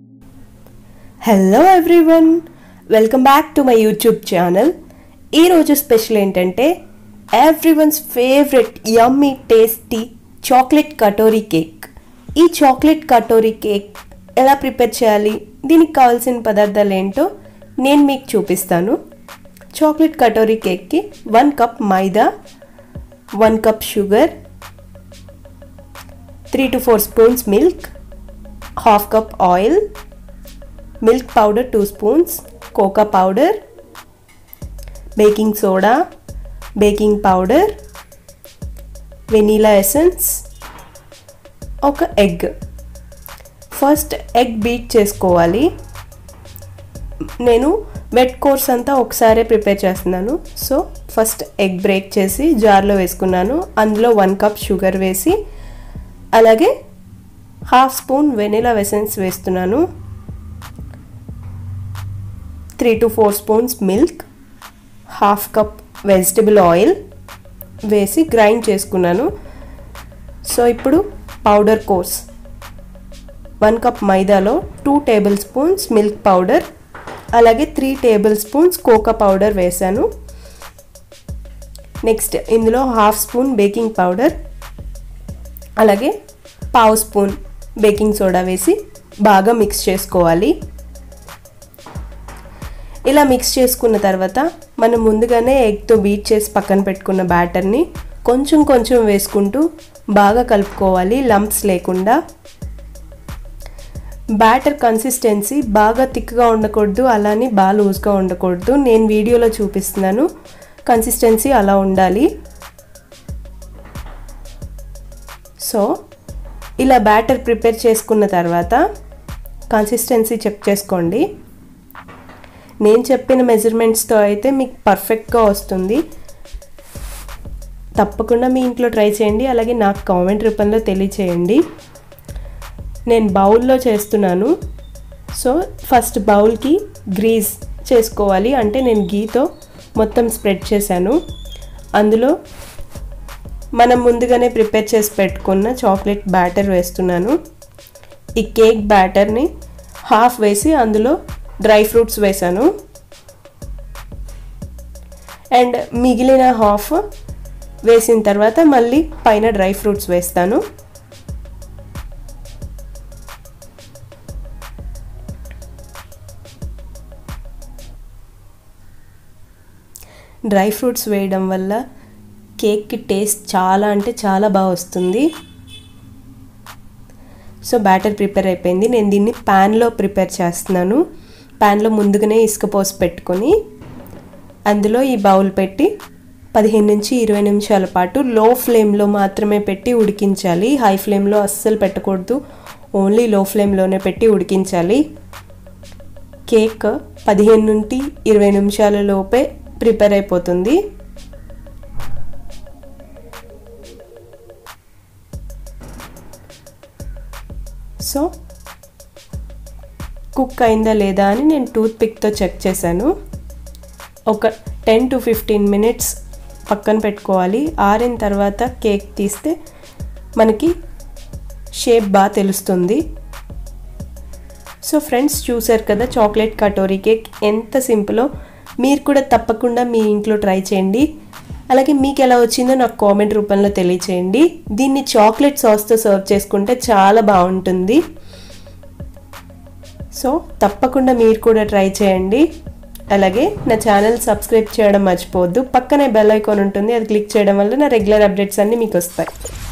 hello everyone welcome back to my YouTube channel ఈరోజు special ఏంటంటే everyone's favourite yummy tasty chocolate katori cake ఈ chocolate katori cake ఎలా prepare చేయాలి దీనికి కావాల్సిన పదార్థాలు ఏంటో నేను మీకు చూపిస్తాను చాక్లెట్ కటోరీ కేక్కి one cup maida one cup sugar three to four spoons milk half cup oil milk powder two spoons cocoa powder baking soda baking powder vanilla essence ఒక ఎగ్ ఫస్ట్ ఎగ్ బీట్ చేసుకోవాలి నేను వెట్ కోర్స్ అంతా ఒకసారే prepare చేస్తున్నాను so first egg break చేసి జార్లో వేసుకున్నాను అందులో వన్ కప్ షుగర్ వేసి అలాగే హాఫ్ స్పూన్ వెనిలా ఎసెన్స్ వేస్తున్నాను three to four spoons milk half cup vegetable oil వేసి గ్రైండ్ చేసుకున్నాను సో ఇప్పుడు పౌడర్ కోర్స్ వన్ కప్ మైదాలో two table spoons milk powder అలాగే three table spoons cocoa powder వేసాను నెక్స్ట్ ఇందులో హాఫ్ స్పూన్ బేకింగ్ పౌడర్ అలాగే పావు స్పూన్ బేకింగ్ సోడా వేసి బాగా మిక్స్ చేసుకోవాలి ఇలా మిక్స్ చేసుకున్న తర్వాత మనం ముందుగానే ఎగ్తో బీట్ చేసి పక్కన పెట్టుకున్న బ్యాటర్ని కొంచెం కొంచెం వేసుకుంటూ బాగా కలుపుకోవాలి లంప్స్ లేకుండా బ్యాటర్ కన్సిస్టెన్సీ బాగా థిక్గా ఉండకూడదు అలానే బాగా లూజ్గా ఉండకూడదు నేను వీడియోలో చూపిస్తున్నాను కన్సిస్టెన్సీ అలా ఉండాలి సో ఇలా బ్యాటర్ ప్రిపేర్ చేసుకున్న తర్వాత కన్సిస్టెన్సీ చెక్ చేసుకోండి నేను చెప్పిన మెజర్మెంట్స్తో అయితే మీకు పర్ఫెక్ట్గా వస్తుంది తప్పకుండా మీ ఇంట్లో ట్రై చేయండి అలాగే నాకు కామెంట్ రూపంలో తెలియచేయండి నేను బౌల్లో చేస్తున్నాను సో ఫస్ట్ బౌల్కి గ్రీజ్ చేసుకోవాలి అంటే నేను గీతో మొత్తం స్ప్రెడ్ చేశాను అందులో మనం ముందుగానే ప్రిపేర్ చేసి పెట్టుకున్న చాక్లెట్ బ్యాటర్ వేస్తున్నాను ఈ కేక్ బ్యాటర్ని హాఫ్ వేసి అందులో డ్రై ఫ్రూట్స్ వేసాను అండ్ మిగిలిన హాఫ్ వేసిన తర్వాత మళ్ళీ పైన డ్రై ఫ్రూట్స్ వేస్తాను డ్రై ఫ్రూట్స్ వేయడం వల్ల కేక్కి టేస్ట్ చాలా అంటే చాలా బాగా వస్తుంది సో బ్యాటర్ ప్రిపేర్ అయిపోయింది నేను దీన్ని ప్యాన్లో ప్రిపేర్ చేస్తున్నాను ప్యాన్లో ముందుగానే ఇసుక పోసి పెట్టుకొని అందులో ఈ బౌల్ పెట్టి పదిహేను నుంచి ఇరవై నిమిషాల పాటు లో ఫ్లేమ్లో మాత్రమే పెట్టి ఉడికించాలి హై ఫ్లేమ్లో అస్సలు పెట్టకూడదు ఓన్లీ లో ఫ్లేమ్లోనే పెట్టి ఉడికించాలి కేక్ పదిహేను నుండి ఇరవై నిమిషాల లోపే ప్రిపేర్ అయిపోతుంది సో కుక్ అయిందా లేదా అని నేను టూత్ పిక్తో చెక్ చేశాను ఒక టెన్ టు ఫిఫ్టీన్ మినిట్స్ పక్కన పెట్టుకోవాలి ఆరిన తర్వాత కేక్ తీస్తే మనకి షేప్ బాగా తెలుస్తుంది సో ఫ్రెండ్స్ చూసారు కదా చాక్లెట్ కటోరీ కేక్ ఎంత సింపులో మీరు కూడా తప్పకుండా మీ ఇంట్లో ట్రై చేయండి అలాగే మీకు ఎలా వచ్చిందో నాకు కామెంట్ రూపంలో తెలియచేయండి దీన్ని చాక్లెట్ సాస్తో సర్వ్ చేసుకుంటే చాలా బాగుంటుంది సో తప్పకుండా మీరు కూడా ట్రై చేయండి అలాగే నా ఛానల్ సబ్స్క్రైబ్ చేయడం మర్చిపోవద్దు పక్కనే బెల్ ఐకాన్ ఉంటుంది అది క్లిక్ చేయడం వల్ల నా రెగ్యులర్ అప్డేట్స్ అన్నీ మీకు వస్తాయి